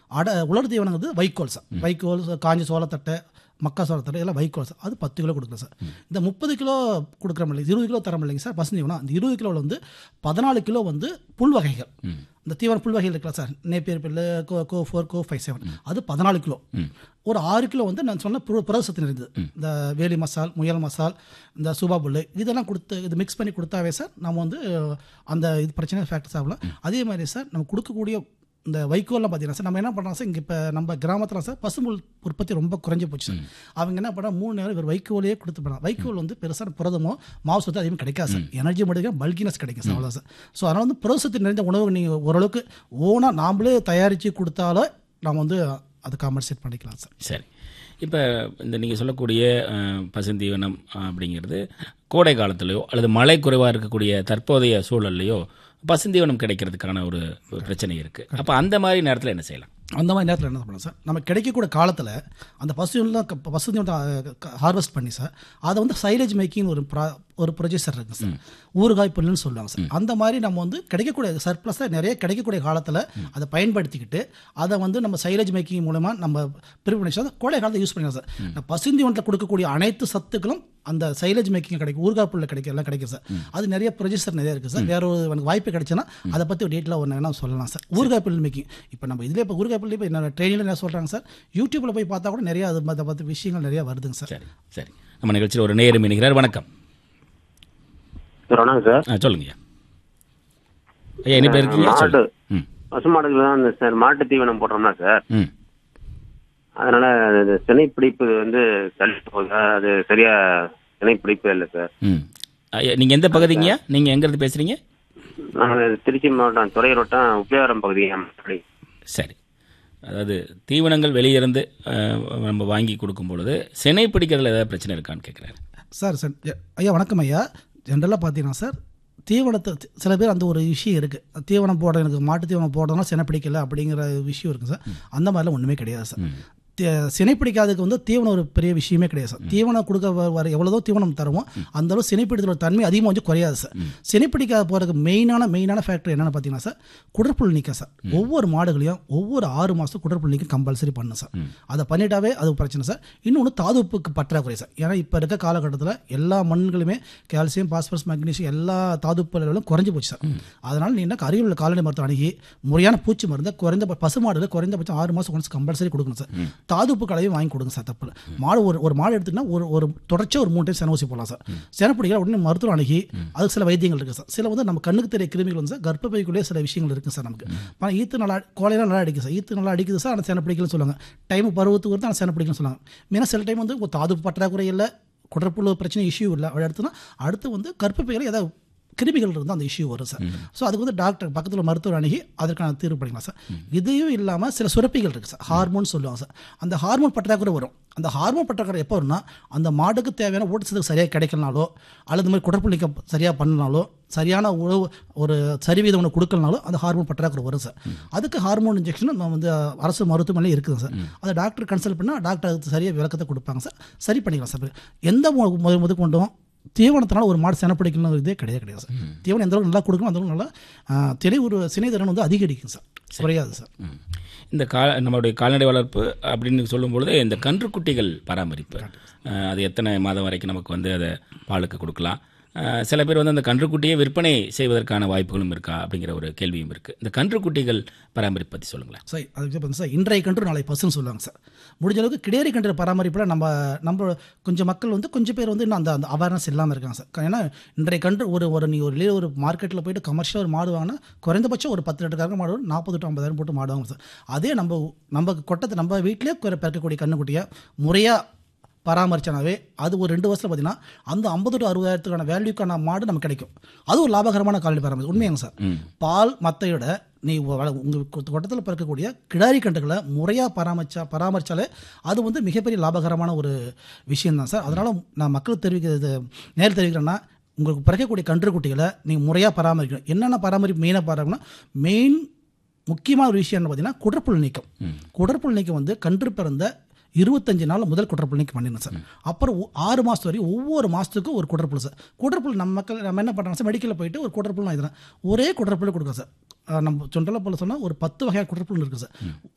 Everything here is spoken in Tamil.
அட உலர் தீவனங்கிறது வைக்கோல் சார் வைக்கோல் காஞ்சி சோளத்தட்டை மக்கா சோளத்தட்டை இதெல்லாம் வைக்கோல் சார் அது பத்து கிலோ கொடுக்குறோம் சார் இந்த முப்பது கிலோ கொடுக்குறோம் இல்லைங்க இருபது கிலோ தரம் இல்லைங்க சார் பசுந்தீவனம் அந்த இருபது கிலோவில் வந்து பதினாலு கிலோ வந்து புல் வகைகள் இந்த தீவன புல் வகைகள் இருக்கலாம் சார் நேப்பியர் பில்லு Co Co four Co five seven அது பதினாலு கிலோ ஒரு ஆறு கிலோ வந்து நான் சொன்ன புர புரதசத்து நிறைந்தது இந்த வேலி மசால் முயல் மசால் இந்த சூபா புல்லு இதெல்லாம் கொடுத்து இது மிக்ஸ் பண்ணி கொடுத்தாவே சார் நம்ம வந்து அந்த இது பிரச்சனை ஃபேக்டர்ஸ் ஆகலாம் அதே மாதிரி சார் நம்ம கொடுக்கக்கூடிய இந்த வைக்கோல்லாம் பார்த்தீங்கன்னா சார் நம்ம என்ன பண்ணுறோம் சார் இங்கே இப்போ நம்ம கிராமத்தில் சார் பசும்புல் உற்பத்தி ரொம்ப குறைஞ்சி போச்சு சார் அவங்க என்ன பண்ணா மூணு நேரம் இவர் வைக்கோலையே கொடுத்து போகிறாங்க வைக்கோல் வந்து பெருசாக புரதமோ மாவு சத்து அதிகமாக கிடைக்காது சார் எனர்ஜி மட்டும் பல்கினஸ் கிடைக்கும் சார் அவ்வளோ சார் ஸோ அதனால் வந்து புரதசத்து நிறைந்த உணவு நீங்கள் ஓரளவுக்கு ஓனாக நாமளே தயாரித்து கொடுத்தாலும் நம்ம வந்து அதை காம்பன்சேட் பண்ணிக்கலாம் சார் சரி இப்போ இந்த நீங்கள் சொல்லக்கூடிய அஹ், பசுந்தீவனம் அஹ், அப்படிங்கிறது கோடை காலத்துலையோ அல்லது மழை குறைவாக இருக்கக்கூடிய தற்போதைய சூழல்லையோ பசுந்தீவனம் கிடைக்கிறதுக்கான ஒரு ஒரு பிரச்சனை இருக்குது அப்போ அந்த மாதிரி நேரத்தில் என்ன செய்யலாம் அந்த மாதிரி நேரத்தில் என்ன பண்ணலாம் சார் நம்ம கிடைக்கக்கூடிய காலத்தில் அந்த பசுலாம் பசு ஹார்வெஸ்ட் பண்ணி சார் அதை வந்து சைலேஜ் மேக்கிங் ஒரு ப்ரா ஒரு ப்ரொஜெக்டர் இருக்குது சார் ஊறுகாய் புல்லுன்னு சொல்லுவாங்க சார் அந்த மாதிரி நம்ம வந்து கிடைக்கக்கூடிய சர்ப்ளஸாக நிறைய கிடைக்கக்கூடிய காலத்தில் அதை பயன்படுத்திக்கிட்டு அதை வந்து நம்ம சைலேஜ் மேக்கிங் மூலமாக நம்ம பிரிவு பண்ணி சார் கோடை காலத்தை யூஸ் பண்ணிக்கலாம் சார் இந்த பசுந்தீவனத்தில் கொடுக்கக்கூடிய அனைத்து சத்துக்களும் அந்த சைலேஜ் மேக்கிங் கிடைக்கும் ஊறுகாய் புல்ல கிடைக்கும் எல்லாம் கிடைக்கும் சார் அது நிறைய ப்ரொஜெக்டர் நிறைய இருக்குது சார் வேற ஒரு எனக்கு வாய்ப்பு கிடைச்சுன்னா அதை பற்றி ஒரு டீட்டெயிலாக ஒன்று வேணா சொல்லலாம் சார் ஊறுகாய் புல் மேக்கிங் இப்போ நம்ம இதில் இப்போ ஊறுகாய் புல் இப்போ என்ன ட்ரெயினில் என்ன சொல்கிறாங்க சார் யூடியூப்பில் போய் பார்த்தா கூட நிறைய அது அதை பற்றி விஷயங்கள் நிறைய வருதுங்க சார் சரி சரி நம்ம நிகழ்ச்சியில் ஒரு நேரம் இணைகிறார் வணக்கம் சார் வணக்கம் சார் ஆ சொல்லுங்கய்யா ஐயா என்ன பேர் இருக்கீங்க மாடு சொல்லு ம் பசு மாடுகள் தான் இந்த சார் மாட்டு தீவனம் போடுறோம்னா சார் ம் அதனால அது சினை பிடிப்பு வந்து தள்ளி போகுதா அது சரியா சினை பிடிப்பு இல்லை சார் ம் ஐயா நீங்கள் எந்த பகுதிங்கய்யா நீங்கள் எங்கேருந்து பேசுகிறீங்க நாங்கள் திருச்சி மாவட்டம் துறையூரோட்டம் உப்பியாவரம் பகுதி அப்படி சரி அதாவது தீவனங்கள் வெளியிருந்து அஹ், நம்ம வாங்கி கொடுக்கும் பொழுது சினை பிடிக்கிறதுல ஏதாவது பிரச்சனை இருக்கான்னு கேட்குறாரு சார் சார் எ- ஐயா வணக்கம் ஐயா ஜென்ரலாக பார்த்தீங்கன்னா சார் தீவனத்தை தி- சில பேர் அந்த ஒரு விஷயம் இருக்குது தீவனம் போட எனக்கு மாட்டு தீவனம் போடணும் சினை பிடிக்கல அப்படிங்கிற விஷயம் இருக்குது சார் அந்த மாதிரிலாம் ஒன்றுமே கிடையாது சார் தி- சினை பிடிக்காததுக்கு வந்து தீவனம் ஒரு பெரிய விஷயமே கிடையாது சார் தீவனம் கொடுக்க வ- வர எவ்வளோதோ தீவனம் தருவோம் அந்த அளவு சினைப்பிடித்தலோட தன்மை அதிகமாக வந்து குறையாது சார் சினைப்பிடிக்காத போகிறதுக்கு மெயினான மெயினான ஃபேக்டர் என்னென்னு பார்த்தீங்கன்னா சார் குடற்புல் நீக்கம் சார் ஒவ்வொரு மாடுகளையும் ஒவ்வொரு ஆறு மாதம் குடற்புல் நீக்கம் கம்பல்சரி பண்ணும் சார் அதை பண்ணிட்டாவே அது பிரச்சனை சார் இன்னொன்று தாதுப்புக்கு பற்றாக்குறை சார் ஏன்னா இப்போ இருக்க காலகட்டத்தில் எல்லா மண்களுமே கால்சியம் பாஸ்பரஸ் மக்னீசியம் எல்லா தாதுப்பு லெவலும் குறைஞ்சி போச்சு சார் அதனால் நீ என்ன அருகில் உள்ள கால்நடை மருத்துவம் அணுகி முறையான பூச்சி மருந்து குறைந்த பசு மாடுகள் குறைந்தபட்சம் ஆறு மாதம் ஒன்ஸ் கம்பல்சரி கொடுக்கணும் சார் தாதுப்பு கலவையும் வாங்கி கொடுங்க சார் தப்பு இல்ல. மாடு ஒரு ஒரு மாடு எடுத்துக்கிட்டா ஒரு ஒரு தொடர்ச்சியாக ஒரு மூணு டைம் சென ஊசி போடலாம் சார் சென பிடிக்கிற உடனே மருத்துவம் அணுகி அதுக்கு சில வைத்தியங்கள் இருக்குது சார் சில வந்து நம்ம கண்ணுக்கு தெரிய கிருமிகள் வந்து சார் கர்ப்பப்பைக்குள்ளேயே சில விஷயங்கள் இருக்குது சார் நமக்கு ஆனால் ஈத்து நல்லா கோலையெல்லாம் நல்லா அடிக்குது சார் ஈத்து நல்லா அடிக்குது சார் ஆனால் சென பிடிக்கலன்னு சொல்லுவாங்க டைம் பருவத்துக்கு வருது ஆனால் சென பிடிக்கலன்னு சொல்லுவாங்க மெயினாக சில டைம் வந்து ஒரு தாதுப்பு பற்றாக்குறை இல்லை குடற்புழு பிரச்சனை இஷ்யூ இல்லை அப்படி அடுத்துனா அடுத்து வந்து கர்ப்பப்பையில் ஏதாவது கிருமிகள் இருந்தால் அந்த இஷ்யூ வரும் சார் ஸோ அதுக்கு வந்து டாக்டர் பக்கத்தில் மருத்துவர் அணுகி அதற்கான தீர்வு பண்ணிக்கலாம் சார் இதையும் இல்லாமல் சில சுரப்பிகள் இருக்குது சார் ஹார்மோன் சொல்லுவாங்க சார் அந்த ஹார்மோன் பற்றாக்குறை வரும் அந்த ஹார்மோன் பற்றாக்குறை எப்போ வரும்னா அந்த மாடுக்கு தேவையான ஊட்டச்சத்து சரியாக கிடைக்கலனாலோ அல்லது இந்த மாதிரி குடற்புள்ளிக்க சரியாக பண்ணனாலோ சரியான உணவு ஒரு சரிவீத உணவு கொடுக்கலனாலும் அந்த ஹார்மோன் பற்றாக்குறை வரும் சார் அதுக்கு ஹார்மோன் இன்ஜெக்ஷன் நம்ம வந்து அரசு மருத்துவமனையில் இருக்குது சார் அதை டாக்டர் கன்சல்ட் பண்ணால் டாக்டர் அதுக்கு சரியாக விளக்கத்தை கொடுப்பாங்க சார் சரி பண்ணிக்கலாம் சார் எந்த மு- மு- முது கொண்டும் தீவனத்தினால ஒரு மாடு செனை பிடிக்கணும் இதே கிடையாது கிடையாது சார் தீவனம் எந்த அளவுக்கு நல்லா கொடுக்கணும் அந்த அளவுக்கு நல்லா ஆ, தெளி ஒரு சினைத்திறன் வந்து அதிகரிக்கும் சார் குறையாது சார் ம். இந்த கா நம்மளுடைய கால்நடை வளர்ப்பு அப்படின்னு சொல்லும் பொழுது இந்த கன்றுக்குட்டிகள் பராமரிப்பு அஹ், அது எத்தனை மாதம் வரைக்கும் நமக்கு வந்து அதை பாலுக்கு கொடுக்கலாம் அஹ், சில பேர் வந்து அந்த கன்றுக்குட்டியை விற்பனை செய்வதற்கான வாய்ப்புகளும் இருக்கா அப்படிங்கிற ஒரு கேள்வியும் இருக்குது இந்த கன்றுக்குட்டிகள் பராமரிப்பு பற்றி சொல்லுங்களேன் சார் அதுக்கு வந்து சார் இன்றைய கன்று நாளை பசுன்னு சொல்லுவாங்க சார் முடிஞ்ச அளவுக்கு கிடேரி கன்று பராமரிப்பில் நம்ம நம்ம கொஞ்சம் மக்கள் வந்து கொஞ்சம் பேர் வந்து இன்னும் அந்த அந்த அவேர்னஸ் இல்லாமல் இருக்காங்க சார் ஏன்னா இன்றைய கன்று ஒரு ஒரு நீ ஒரு வெளியே ஒரு மார்க்கெட்டில் போயிட்டு கமர்ஷியல் ஒரு மாடு வாங்கினா குறைந்தபட்சம் ஒரு பத்து லிட்டருக்காக மாடு வரும் நாற்பது டு ஐம்பதாயிரம் போட்டு மாடு வாங்க சார் அதே நம்ம நம்ம கொட்டத்தை நம்ம வீட்டிலே பிறக்கக்கூடிய கண்ணுக்குட்டியை முறையாக பராமரிச்சனாவே அது ஒரு ரெண்டு வருஷத்தில் பார்த்தீங்கன்னா அந்த ஐம்பது டு அறுபதாயிரத்துக்கான வேல்யூக்கான மாடு நமக்கு கிடைக்கும் அது ஒரு லாபகரமான கால்நடை பராமரிப்பு உண்மையாங்க சார் பால் மத்தையோட நீ உங்கள் கொட்டத்தில் பிறக்கக்கூடிய கிடாரி கன்றுகளை முறையாக பராமரிச்சா பராமரித்தாலே அது வந்து மிகப்பெரிய லாபகரமான ஒரு விஷயம் தான் சார் அதனால் நான் மக்களுக்கு தெரிவிக்கிறது நேரில் தெரிவிக்கிறேன்னா உங்களுக்கு பிறக்கக்கூடிய கன்றுக்குட்டிகளை நீங்கள் முறையாக பராமரிக்கணும் என்னென்ன பராமரிப்பு மெயினாக பராமரிக்கணும் மெயின் முக்கியமான ஒரு விஷயம் என்ன பார்த்தீங்கன்னா குடற்புல் நீக்கம் குடற்புல் நீக்கம் வந்து கன்று பிறந்த இருபத்தஞ்சு நாள் முதல் குடற்புல் நீக்கம் பண்ணிடணும் சார் அப்புறம் ஒ- ஆறு மாதம் வரைக்கும் ஒவ்வொரு மாதத்துக்கும் ஒரு குடற்புல் சார் குடற்புல் நம்ம மக்கள் நம்ம என்ன பண்ணுறோம் சார் மெடிக்கலில் போயிட்டு ஒரு குடற்புல் வாங்கிடுறேன் ஒரே குடற்புல் கொடுக்கும் சார் அஹ் நம்ம சொண்டலை போல சொன்னால் ஒரு பத்து வகையான குடற்புல் இருக்குது சார்